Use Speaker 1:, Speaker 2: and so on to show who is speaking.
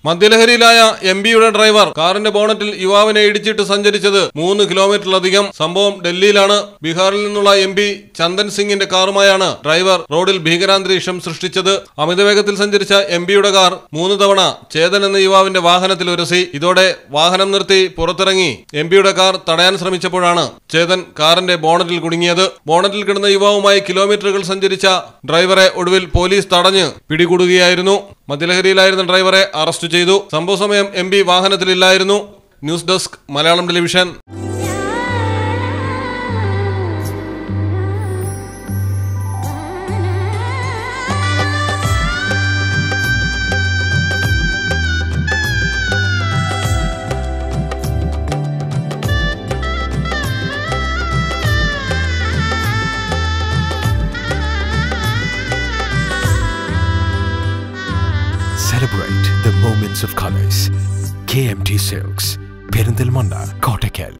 Speaker 1: മദ്യലഹരിയിലായ M പിയുടെ driver കാറിന്റെ ബോണറ്റിൽ യുവാവിനെ ഇടിച്ചിട്ട് സഞ്ചരിച്ചത് മൂന്ന് കിലോമീറ്ററിലധികം സംഭവം ഡൽഹിയിലാണ് ബീഹാറിൽ നിന്നുള്ള എം പി ചന്ദൻ സിംഗിന്റെ കാറുമായാണ് ഡ്രൈവർ റോഡിൽ ഭീകരാന്തരീക്ഷം സൃഷ്ടിച്ചത് അമിതവേഗത്തിൽ സഞ്ചരിച്ച എം പിയുടെ കാർ മൂന്ന് തവണ ചേതൻ എന്ന യുവാവിന്റെ വാഹനത്തിൽ ഉരസി ഇതോടെ വാഹനം നിർത്തി പുറത്തിറങ്ങി എം പിയുടെ കാർ തടയാൻ ശ്രമിച്ചപ്പോഴാണ് ചേതൻ കാറിന്റെ ബോണറ്റിൽ കുടുങ്ങിയത് ബോണറ്റിൽ കിടന്ന യുവാവുമായി കിലോമീറ്ററുകൾ സഞ്ചരിച്ച ഡ്രൈവറെ ഒടുവിൽ പോലീസ് തടഞ്ഞ് പിടികൂടുകയായിരുന്നു മദ്യലഹരിയിലായിരുന്ന ഡ്രൈവറെ അറസ്റ്റ് ചെയ്തു സംഭവ സമയം എം പി വാഹനത്തിലില്ലായിരുന്നു news desk Malayalam television
Speaker 2: Celebrate the moments of colors. KMT Silks, Perindalmanda, Kottakkal.